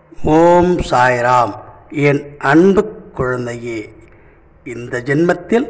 ஓம் சாய்ராம் என் அன்பு குழந்தையே இந்த ஜென்மத்தில்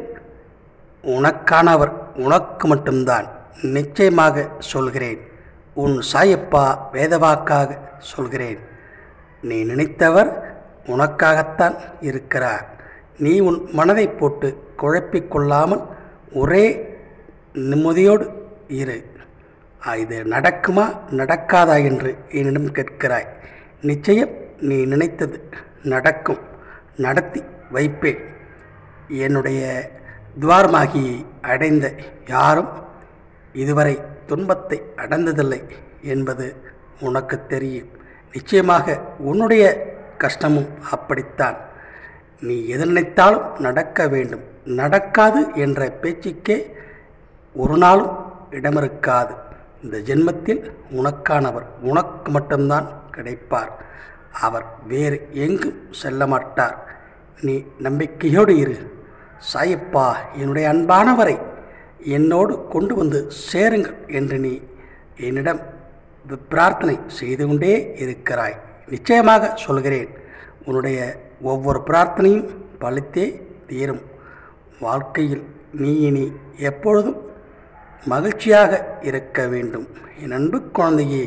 உனக்கானவர் உனக்கு மட்டும்தான் நிச்சயமாக சொல்கிறேன் உன் சாயப்பா வேதவாக்காக சொல்கிறேன் நீ நினைத்தவர் உனக்காகத்தான் இருக்கிறார் நீ உன் மனதை போட்டு குழப்பிக் கொள்ளாமல் ஒரே நிம்மதியோடு இரு இது நடக்குமா நடக்காதா என்று என்னிடம் கேட்கிறாய் நிச்சயம் நீ நினைத்தது நடக்கும் நடத்தி வைப்பேன் என்னுடைய துவாரமாகியை அடைந்த யாரும் இதுவரை துன்பத்தை அடைந்ததில்லை என்பது உனக்கு தெரியும் நிச்சயமாக உன்னுடைய கஷ்டமும் அப்படித்தான் நீ எது நினைத்தாலும் நடக்க வேண்டும் நடக்காது என்ற பேச்சுக்கே ஒரு நாளும் இடமிருக்காது இந்த ஜென்மத்தில் உனக்கானவர் உனக்கு மட்டும்தான் கிடைப்பார் அவர் வேறு எங்கும் செல்ல மாட்டார் நீ நம்பிக்கையோடு இரு சாயப்பா என்னுடைய அன்பானவரை என்னோடு கொண்டு வந்து சேருங்கள் என்று நீ என்னிடம் பிரார்த்தனை செய்து கொண்டே இருக்கிறாய் நிச்சயமாக சொல்கிறேன் உன்னுடைய ஒவ்வொரு பிரார்த்தனையும் பலித்தே தீரும் வாழ்க்கையில் நீ இனி எப்பொழுதும் மகிழ்ச்சியாக இருக்க வேண்டும் என் அன்பு குழந்தையே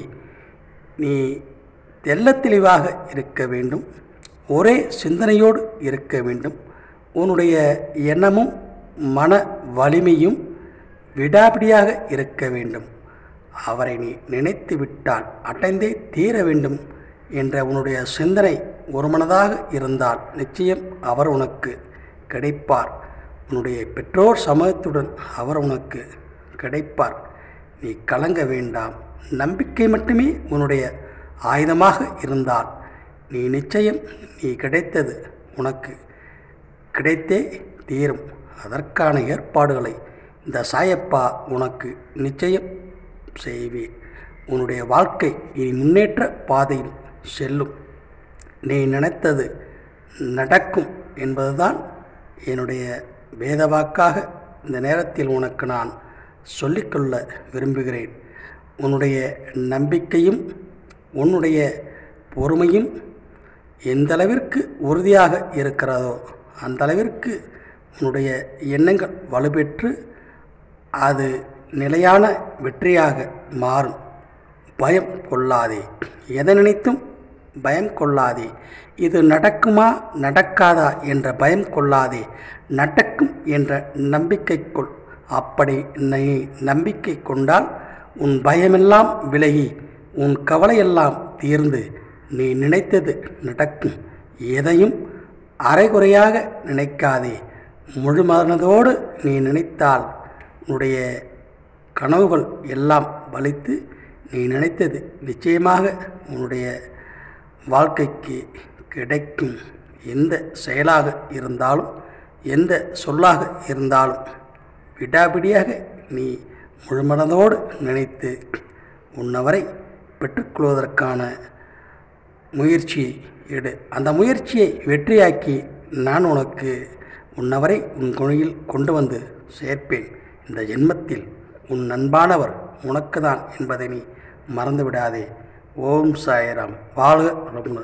நீ தெள்ளத் தெளிவாக இருக்க வேண்டும் ஒரே சிந்தனையோடு இருக்க வேண்டும் உன்னுடைய எண்ணமும் மன வலிமையும் விடாபிடியாக இருக்க வேண்டும் அவரை நீ நினைத்து விட்டால் அடைந்தே தீர வேண்டும் என்ற உன்னுடைய சிந்தனை ஒருமனதாக இருந்தால் நிச்சயம் அவர் உனக்கு கிடைப்பார் உன்னுடைய பெற்றோர் சமூகத்துடன் அவர் உனக்கு கிடைப்பார் நீ கலங்க வேண்டாம் நம்பிக்கை மட்டுமே உன்னுடைய ஆயுதமாக இருந்தால் நீ நிச்சயம் நீ கிடைத்தது உனக்கு கிடைத்தே தீரும் அதற்கான ஏற்பாடுகளை இந்த சாயப்பா உனக்கு நிச்சயம் செய்வேன் உன்னுடைய வாழ்க்கை இனி முன்னேற்ற பாதையில் செல்லும் நீ நினைத்தது நடக்கும் என்பதுதான் என்னுடைய வேதவாக்காக இந்த நேரத்தில் உனக்கு நான் சொல்லிக்கொள்ள விரும்புகிறேன் உன்னுடைய நம்பிக்கையும் உன்னுடைய பொறுமையும் எந்த அளவிற்கு உறுதியாக இருக்கிறதோ அந்த அளவிற்கு உன்னுடைய எண்ணங்கள் வலுப்பெற்று அது நிலையான வெற்றியாக மாறும் பயம் கொள்ளாதே எதை நினைத்தும் பயம் கொள்ளாதே இது நடக்குமா நடக்காதா என்ற பயம் கொள்ளாதே நடக்கும் என்ற நம்பிக்கை கொள் அப்படி நீ நம்பிக்கை கொண்டால் உன் பயமெல்லாம் விலகி உன் கவலையெல்லாம் தீர்ந்து நீ நினைத்தது நடக்கும் எதையும் அரைகுறையாக நினைக்காதே முழு மனதோடு நீ நினைத்தால் உன்னுடைய கனவுகள் எல்லாம் பலித்து நீ நினைத்தது நிச்சயமாக உன்னுடைய வாழ்க்கைக்கு கிடைக்கும் எந்த செயலாக இருந்தாலும் எந்த சொல்லாக இருந்தாலும் விடாபிடியாக நீ முழுமனதோடு நினைத்து உன்னவரை பெற்றுக்கொள்வதற்கான முயற்சியை எடு அந்த முயற்சியை வெற்றியாக்கி நான் உனக்கு உன்னவரை உன் குழியில் கொண்டு வந்து சேர்ப்பேன் இந்த ஜென்மத்தில் உன் அன்பானவர் உனக்கு தான் என்பதை நீ மறந்து விடாதே ஓம் சாய்ராம் வாழ்க வளமுடன்